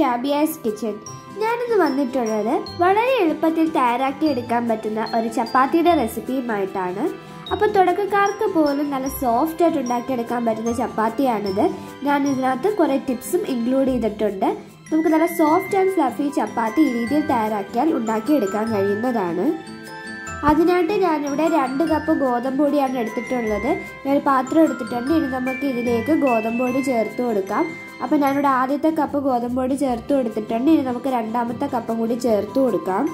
Shabiya's kitchen ഞാനിന്ന് വന്നിട്ടുള്ളത് വളരെ എളുപ്പത്തിൽ തയ്യാറാക്കി എടുക്കാൻ പറ്റുന്ന ഒരു ചപ്പാത്തിയുടെ റെസിപ്പിയുമായിട്ടാണ് അപ്പോൾ തുടക്കക്കാർക്ക് പോലും നല്ല സോഫ്റ്റ് ആയിട്ട് ഉണ്ടാക്കിയെടുക്കാൻ പറ്റുന്ന ചപ്പാത്തിയാണിത് ഞാൻ ഇതിനകത്ത് കുറേ ടിപ്സും ഇൻക്ലൂഡ് ചെയ്തിട്ടുണ്ട് നമുക്ക് നല്ല സോഫ്റ്റ് ആൻഡ് ഫ്ലഫി ചപ്പാത്തി ഈ രീതിയിൽ തയ്യാറാക്കിയാൽ ഉണ്ടാക്കിയെടുക്കാൻ കഴിയുന്നതാണ് അതിനായിട്ട് ഞാനിവിടെ രണ്ട് കപ്പ് ഗോതമ്പ് പൊടിയാണ് എടുത്തിട്ടുള്ളത് ഞാൻ പാത്രം എടുത്തിട്ടുണ്ട് ഇനി നമുക്ക് ഇതിലേക്ക് ഗോതമ്പ് പൊടി ചേർത്ത് കൊടുക്കാം അപ്പോൾ ഞാനിവിടെ ആദ്യത്തെ കപ്പ് ഗോതമ്പ് പൊടി ചേർത്ത് കൊടുത്തിട്ടുണ്ട് ഇനി നമുക്ക് രണ്ടാമത്തെ കപ്പും കൂടി ചേർത്ത് കൊടുക്കാം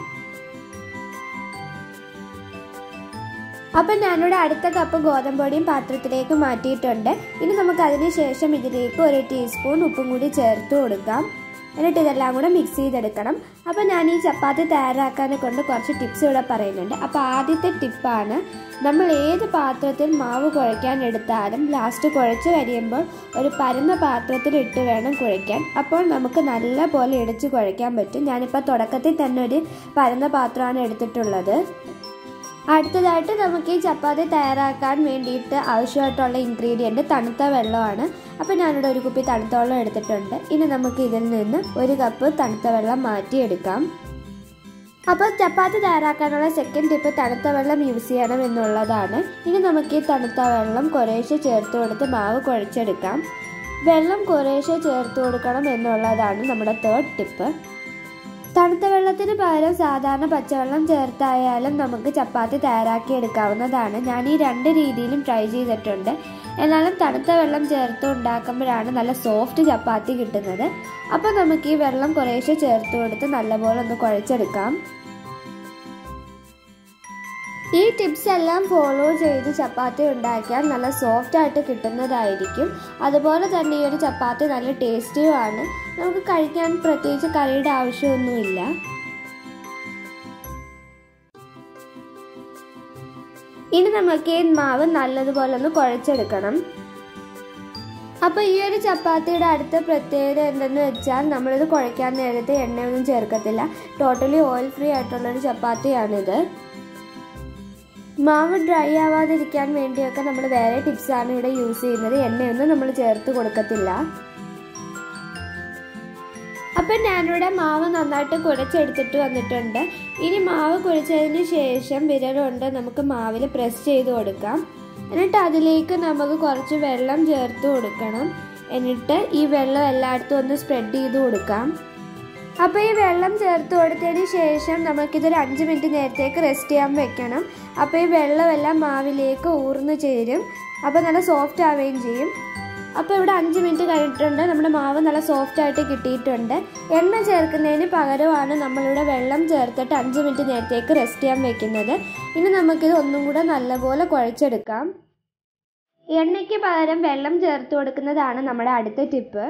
അപ്പം ഞാനിവിടെ അടുത്ത കപ്പ് ഗോതമ്പ് പൊടിയും പാത്രത്തിലേക്ക് മാറ്റിയിട്ടുണ്ട് ഇനി നമുക്ക് അതിന് ശേഷം ഇതിലേക്ക് ഒരു ടീസ്പൂൺ ഉപ്പും കൂടി ചേർത്ത് കൊടുക്കാം എന്നിട്ട് ഇതെല്ലാം കൂടെ മിക്സ് ചെയ്തെടുക്കണം അപ്പോൾ ഞാൻ ഈ ചപ്പാത്തി തയ്യാറാക്കാനെ കൊണ്ട് കുറച്ച് ടിപ്സ് ഇവിടെ പറയുന്നുണ്ട് അപ്പോൾ ആദ്യത്തെ ടിപ്പാണ് നമ്മൾ ഏത് പാത്രത്തിൽ മാവ് കുഴയ്ക്കാൻ എടുത്താലും ലാസ്റ്റ് കുഴച്ച് കഴിയുമ്പോൾ ഒരു പരന്ന പാത്രത്തിൽ ഇട്ട് വേണം കുഴയ്ക്കാൻ അപ്പോൾ നമുക്ക് നല്ല പോലെ ഇടിച്ച് കുഴയ്ക്കാൻ പറ്റും ഞാനിപ്പോൾ തുടക്കത്തിൽ തന്നെ ഒരു പരന്ന പാത്രമാണ് എടുത്തിട്ടുള്ളത് അടുത്തതായിട്ട് നമുക്ക് ഈ ചപ്പാത്തി തയ്യാറാക്കാൻ വേണ്ടിയിട്ട് ആവശ്യമായിട്ടുള്ള ഇൻഗ്രീഡിയൻറ്റ് തണുത്ത വെള്ളമാണ് അപ്പോൾ ഞാനിവിടെ ഒരു കുപ്പി തണുത്ത വെള്ളം എടുത്തിട്ടുണ്ട് ഇനി നമുക്ക് ഇതിൽ നിന്ന് ഒരു കപ്പ് തണുത്ത വെള്ളം മാറ്റിയെടുക്കാം അപ്പോൾ ചപ്പാത്തി തയ്യാറാക്കാനുള്ള സെക്കൻഡ് ടിപ്പ് തണുത്ത വെള്ളം യൂസ് ചെയ്യണം എന്നുള്ളതാണ് ഇനി നമുക്ക് ഈ തണുത്ത വെള്ളം കുറേശ്ശെ ചേർത്ത് കൊടുത്ത് മാവ് കുഴച്ചെടുക്കാം വെള്ളം കുറേശ്ശെ ചേർത്ത് കൊടുക്കണം എന്നുള്ളതാണ് നമ്മുടെ തേർഡ് ടിപ്പ് തണുത്ത വെള്ളത്തിന് പകരം സാധാരണ പച്ചവെള്ളം ചേർത്തായാലും നമുക്ക് ചപ്പാത്തി തയ്യാറാക്കി എടുക്കാവുന്നതാണ് ഞാൻ ഈ രണ്ട് രീതിയിലും ട്രൈ ചെയ്തിട്ടുണ്ട് എന്നാലും തണുത്ത വെള്ളം ചേർത്ത് ഉണ്ടാക്കുമ്പോഴാണ് നല്ല സോഫ്റ്റ് ചപ്പാത്തി കിട്ടുന്നത് അപ്പോൾ നമുക്ക് ഈ വെള്ളം കുറേശ്ശെ ചേർത്ത് കൊടുത്ത് നല്ലപോലെ ഒന്ന് കുഴച്ചെടുക്കാം ഈ ടിപ്സ് എല്ലാം ഫോളോ ചെയ്ത് ചപ്പാത്തി ഉണ്ടാക്കിയാൽ നല്ല സോഫ്റ്റ് ആയിട്ട് കിട്ടുന്നതായിരിക്കും അതുപോലെ തന്നെ ഈ ഒരു ചപ്പാത്തി നല്ല ടേസ്റ്റിയുമാണ് നമുക്ക് കഴിക്കാൻ പ്രത്യേകിച്ച് കറിയുടെ ആവശ്യമൊന്നുമില്ല ഇനി നമുക്ക് ഈ മാവ് നല്ലതുപോലെ ഒന്ന് കുഴച്ചെടുക്കണം അപ്പോൾ ഈ ഒരു ചപ്പാത്തിയുടെ അടുത്ത പ്രത്യേകത എന്തെന്ന് വെച്ചാൽ നമ്മളിത് കുഴയ്ക്കാൻ നേരത്തെ എണ്ണയൊന്നും ചേർക്കത്തില്ല ടോട്ടലി ഓയിൽ ഫ്രീ ആയിട്ടുള്ളൊരു ചപ്പാത്തിയാണിത് മാവ് ഡ്രൈ ആവാതിരിക്കാൻ വേണ്ടിയൊക്കെ നമ്മൾ വേറെ ടിപ്സാണ് ഇവിടെ യൂസ് ചെയ്യുന്നത് എണ്ണയൊന്നും നമ്മൾ ചേർത്ത് കൊടുക്കത്തില്ല അപ്പം ഞാനിവിടെ മാവ് നന്നായിട്ട് കുഴച്ചെടുത്തിട്ട് വന്നിട്ടുണ്ട് ഇനി മാവ് കുഴച്ചതിന് ശേഷം വിരലുകൊണ്ട് നമുക്ക് മാവിൽ പ്രസ് ചെയ്ത് കൊടുക്കാം എന്നിട്ട് അതിലേക്ക് നമുക്ക് കുറച്ച് വെള്ളം ചേർത്ത് കൊടുക്കണം എന്നിട്ട് ഈ വെള്ളം എല്ലായിടത്തും ഒന്ന് സ്പ്രെഡ് ചെയ്ത് കൊടുക്കാം അപ്പോൾ ഈ വെള്ളം ചേർത്ത് കൊടുത്തതിന് ശേഷം നമുക്കിതൊരു അഞ്ച് മിനിറ്റ് നേരത്തേക്ക് റെസ്റ്റ് ചെയ്യാൻ വെക്കണം അപ്പോൾ ഈ വെള്ളമെല്ലാം മാവിലേക്ക് ഊർന്ന് ചേരും അപ്പോൾ നല്ല സോഫ്റ്റ് ആവുകയും ചെയ്യും അപ്പോൾ ഇവിടെ അഞ്ച് മിനിറ്റ് കഴിഞ്ഞിട്ടുണ്ട് നമ്മുടെ മാവ് നല്ല സോഫ്റ്റ് ആയിട്ട് കിട്ടിയിട്ടുണ്ട് എണ്ണ ചേർക്കുന്നതിന് പകരമാണ് നമ്മളിവിടെ വെള്ളം ചേർത്തിട്ട് അഞ്ച് മിനിറ്റ് നേരത്തേക്ക് റെസ്റ്റ് ചെയ്യാൻ വെക്കുന്നത് ഇനി നമുക്കിത് ഒന്നും കൂടെ നല്ലപോലെ കുഴച്ചെടുക്കാം എണ്ണയ്ക്ക് പകരം വെള്ളം ചേർത്ത് കൊടുക്കുന്നതാണ് നമ്മുടെ അടുത്ത ടിപ്പ്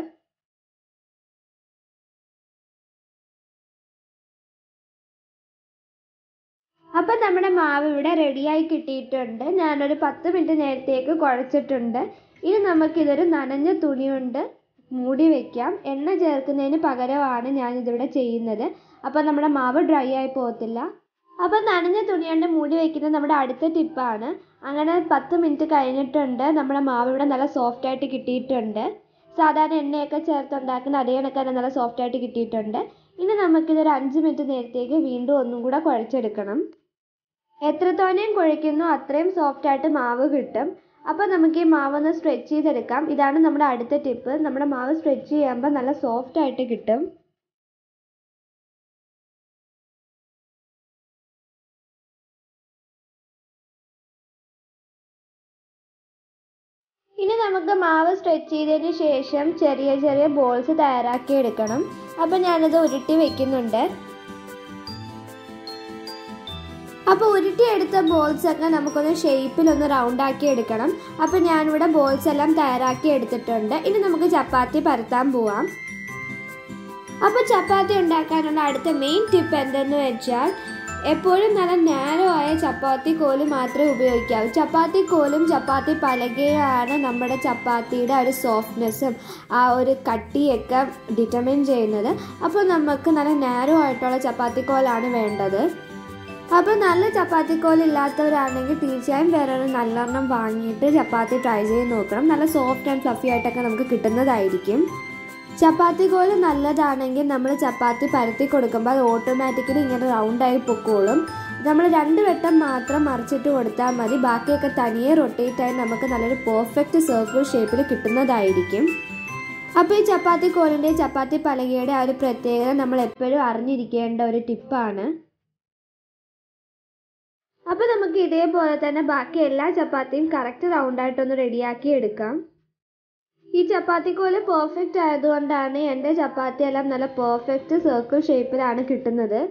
അപ്പം നമ്മുടെ മാവ് ഇവിടെ റെഡിയായി കിട്ടിയിട്ടുണ്ട് ഞാനൊരു പത്ത് മിനിറ്റ് നേരത്തേക്ക് കുഴച്ചിട്ടുണ്ട് ഇനി നമുക്കിതൊരു നനഞ്ഞ തുണി കൊണ്ട് മൂടി വെക്കാം എണ്ണ ചേർക്കുന്നതിന് പകരമാണ് ഞാനിതിവിടെ ചെയ്യുന്നത് അപ്പം നമ്മുടെ മാവ് ഡ്രൈ ആയി പോകത്തില്ല അപ്പം നനഞ്ഞ തുണി കൊണ്ട് മൂടി വയ്ക്കുന്നത് നമ്മുടെ അടുത്ത ടിപ്പാണ് അങ്ങനെ പത്ത് മിനിറ്റ് കഴിഞ്ഞിട്ടുണ്ട് നമ്മുടെ മാവ് ഇവിടെ നല്ല സോഫ്റ്റ് ആയിട്ട് കിട്ടിയിട്ടുണ്ട് സാധാരണ എണ്ണയൊക്കെ ചേർത്തുണ്ടാക്കുന്ന അതേ കണക്കാണ് നല്ല സോഫ്റ്റ് ആയിട്ട് കിട്ടിയിട്ടുണ്ട് ഇനി നമുക്കിതൊരു അഞ്ച് മിനിറ്റ് നേരത്തേക്ക് വീണ്ടും ഒന്നും കൂടെ കുഴച്ചെടുക്കണം എത്രത്തോനെയും കുഴയ്ക്കുന്നു അത്രയും സോഫ്റ്റ് ആയിട്ട് മാവ് കിട്ടും അപ്പോൾ നമുക്ക് ഈ മാവ് ഒന്ന് സ്ട്രെച്ച് ചെയ്തെടുക്കാം ഇതാണ് നമ്മുടെ അടുത്ത ടിപ്പ് നമ്മുടെ മാവ് സ്ട്രെച്ച് ചെയ്യുമ്പോൾ നല്ല സോഫ്റ്റ് ആയിട്ട് കിട്ടും ഇനി നമുക്ക് മാവ് സ്ട്രെച്ച് ചെയ്തതിന് ശേഷം ചെറിയ ചെറിയ ബോൾസ് തയ്യാറാക്കി എടുക്കണം അപ്പോൾ ഞാനത് ഉരുട്ടി വെക്കുന്നുണ്ട് അപ്പോൾ ഉരുട്ടിയെടുത്ത ബോൾസ് ഒക്കെ നമുക്കൊന്ന് ഷേപ്പിൽ ഒന്ന് റൗണ്ട് ആക്കി എടുക്കണം അപ്പോൾ ഞാനിവിടെ ബോൾസ് എല്ലാം തയ്യാറാക്കി എടുത്തിട്ടുണ്ട് ഇനി നമുക്ക് ചപ്പാത്തി പരത്താൻ പോവാം അപ്പോൾ ചപ്പാത്തി ഉണ്ടാക്കാനുള്ള അടുത്ത മെയിൻ ടിപ്പ് എന്തെന്ന് വെച്ചാൽ എപ്പോഴും നല്ല നാരോ ആയ ചപ്പാത്തി കോല് മാത്രമേ ഉപയോഗിക്കാവൂ ചപ്പാത്തി കോലും ചപ്പാത്തി പലകയാണ് നമ്മുടെ ചപ്പാത്തിയുടെ ഒരു സോഫ്റ്റ്നെസ്സും ആ ഒരു കട്ടിയൊക്കെ ഡിറ്റർമിൻ ചെയ്യുന്നത് അപ്പോൾ നമുക്ക് നല്ല നാരോ ആയിട്ടുള്ള ചപ്പാത്തി കോലാണ് വേണ്ടത് അപ്പോൾ നല്ല ചപ്പാത്തിക്കോൽ ഇല്ലാത്തവരാണെങ്കിൽ തീർച്ചയായും വേറെ ഒരു നല്ലെണ്ണം വാങ്ങിയിട്ട് ചപ്പാത്തി ട്രൈ ചെയ്ത് നോക്കണം നല്ല സോഫ്റ്റ് ആൻഡ് ഫ്ലഫി ആയിട്ടൊക്കെ നമുക്ക് കിട്ടുന്നതായിരിക്കും ചപ്പാത്തി കോല് നല്ലതാണെങ്കിൽ നമ്മൾ ചപ്പാത്തി പരത്തി കൊടുക്കുമ്പോൾ അത് ഓട്ടോമാറ്റിക്കലി ഇങ്ങനെ റൗണ്ടായി പൊക്കോളും നമ്മൾ രണ്ട് വട്ടം മാത്രം മറിച്ചിട്ട് കൊടുത്താൽ മതി ബാക്കിയൊക്കെ തനിയെ റൊട്ടേറ്റ് ആയി നമുക്ക് നല്ലൊരു പെർഫെക്റ്റ് സർക്കിൾ ഷേപ്പിൽ കിട്ടുന്നതായിരിക്കും അപ്പോൾ ഈ ചപ്പാത്തി കോലിൻ്റെ ചപ്പാത്തി പലകയുടെ ആ ഒരു പ്രത്യേകത നമ്മൾ എപ്പോഴും അറിഞ്ഞിരിക്കേണ്ട ഒരു ടിപ്പാണ് അപ്പോൾ നമുക്ക് ഇതേപോലെ തന്നെ ബാക്കി എല്ലാ ചപ്പാത്തിയും കറക്റ്റ് റൗണ്ടായിട്ടൊന്ന് റെഡിയാക്കി എടുക്കാം ഈ ചപ്പാത്തിക്കോല് പെർഫെക്റ്റ് ആയതുകൊണ്ടാണ് എൻ്റെ ചപ്പാത്തി എല്ലാം നല്ല പെർഫെക്റ്റ് സർക്കിൾ ഷേപ്പിലാണ് കിട്ടുന്നത്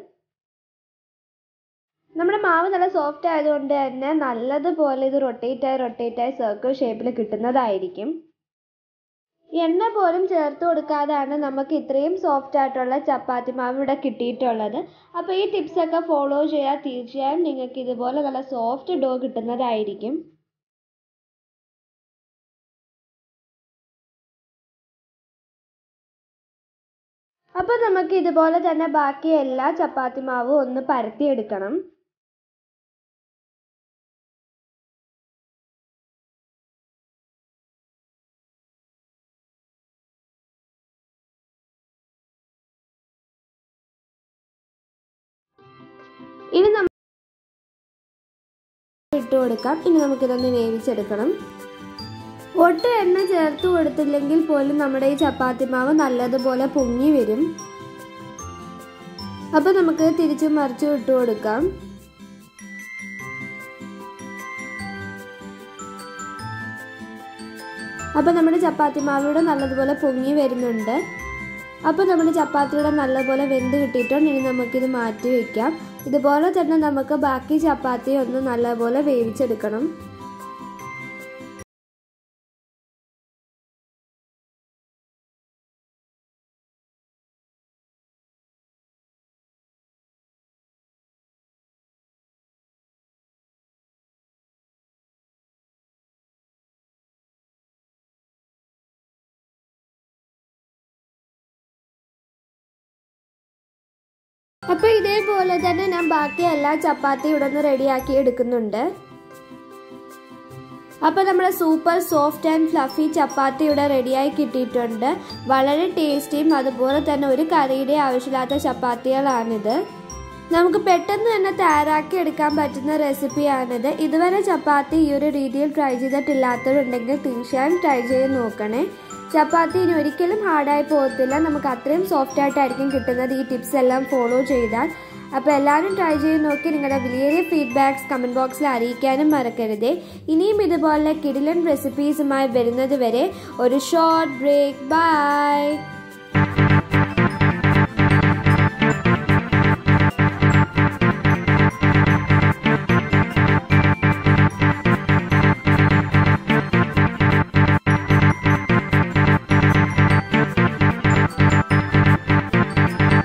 നമ്മുടെ മാവ് നല്ല സോഫ്റ്റ് ആയതുകൊണ്ട് തന്നെ നല്ലതുപോലെ ഇത് റൊട്ടേറ്റ് ആയി റൊട്ടേറ്റ് ആയി സർക്കിൾ ഷേപ്പിൽ കിട്ടുന്നതായിരിക്കും എണ്ണ പോലും ചേർത്ത് കൊടുക്കാതാണ് നമുക്ക് ഇത്രയും സോഫ്റ്റ് ആയിട്ടുള്ള ചപ്പാത്തി മാവ് ഇവിടെ കിട്ടിയിട്ടുള്ളത് അപ്പോൾ ഈ ടിപ്സൊക്കെ ഫോളോ ചെയ്താൽ തീർച്ചയായും നിങ്ങൾക്ക് ഇതുപോലെ നല്ല സോഫ്റ്റ് ഡോ കിട്ടുന്നതായിരിക്കും അപ്പോൾ നമുക്ക് ഇതുപോലെ തന്നെ ബാക്കി എല്ലാ ചപ്പാത്തി മാവും ഒന്ന് പരത്തിയെടുക്കണം ഇനി നമ്മൾ ഇട്ട് കൊടുക്കാം ഇനി നമുക്കിതൊന്ന് വേവിച്ചെടുക്കണം ഒട്ടും എണ്ണ ചേർത്ത് കൊടുത്തില്ലെങ്കിൽ പോലും നമ്മുടെ ഈ ചപ്പാത്തി മാവ് നല്ലതുപോലെ പൊങ്ങി വരും അപ്പോൾ നമുക്ക് തിരിച്ചും മറിച്ചും ഇട്ട് കൊടുക്കാം അപ്പോൾ നമ്മുടെ ചപ്പാത്തി മാവിലൂടെ നല്ലതുപോലെ പൊങ്ങി വരുന്നുണ്ട് അപ്പോൾ നമ്മുടെ ചപ്പാത്തിയുടെ നല്ലപോലെ വെന്ത് കിട്ടിയിട്ടുണ്ട് ഇനി നമുക്കിത് മാറ്റി വയ്ക്കാം ഇതുപോലെ തന്നെ നമുക്ക് ബാക്കി ചപ്പാത്തി ഒന്ന് നല്ലപോലെ വേവിച്ചെടുക്കണം അപ്പോൾ ഇതേപോലെ തന്നെ ഞാൻ ബാക്കി എല്ലാ ചപ്പാത്തിയും ഇവിടെ നിന്ന് റെഡിയാക്കി എടുക്കുന്നുണ്ട് അപ്പോൾ നമ്മുടെ super soft and fluffy chapati ഇവിടെ റെഡിയായി കിട്ടിയിട്ടുണ്ട് വളരെ ടേസ്റ്റിയും അതുപോലെ തന്നെ ഒരു കറിയുടെ ആവശ്യമില്ലാത്ത ചപ്പാത്തികളാണിത് നമുക്ക് പെട്ടെന്ന് തന്നെ തയ്യാറാക്കി എടുക്കാൻ പറ്റുന്ന റെസിപ്പിയാണിത് ഇതുവരെ ചപ്പാത്തി ഈ ഒരു രീതിയിൽ ട്രൈ ചെയ്തിട്ടില്ലാത്തവരുണ്ടെങ്കിൽ തീർച്ചയായും ട്രൈ ചെയ്ത് നോക്കണേ ചപ്പാത്തി ഇനി ഒരിക്കലും ഹാർഡായി പോകത്തില്ല നമുക്ക് അത്രയും സോഫ്റ്റ് ആയിട്ടായിരിക്കും കിട്ടുന്നത് ഈ ടിപ്സ് എല്ലാം ഫോളോ ചെയ്താൽ അപ്പോൾ എല്ലാവരും ട്രൈ ചെയ്ത് നോക്കി നിങ്ങളുടെ വലിയ ഫീഡ്ബാക്സ് കമൻറ്റ് ബോക്സിൽ അറിയിക്കാനും മറക്കരുതേ ഇനിയും ഇതുപോലെ കിടിലൻ റെസിപ്പീസുമായി വരുന്നത് വരെ ഒരു ഷോർട്ട് ബ്രേക്ക് ബൈ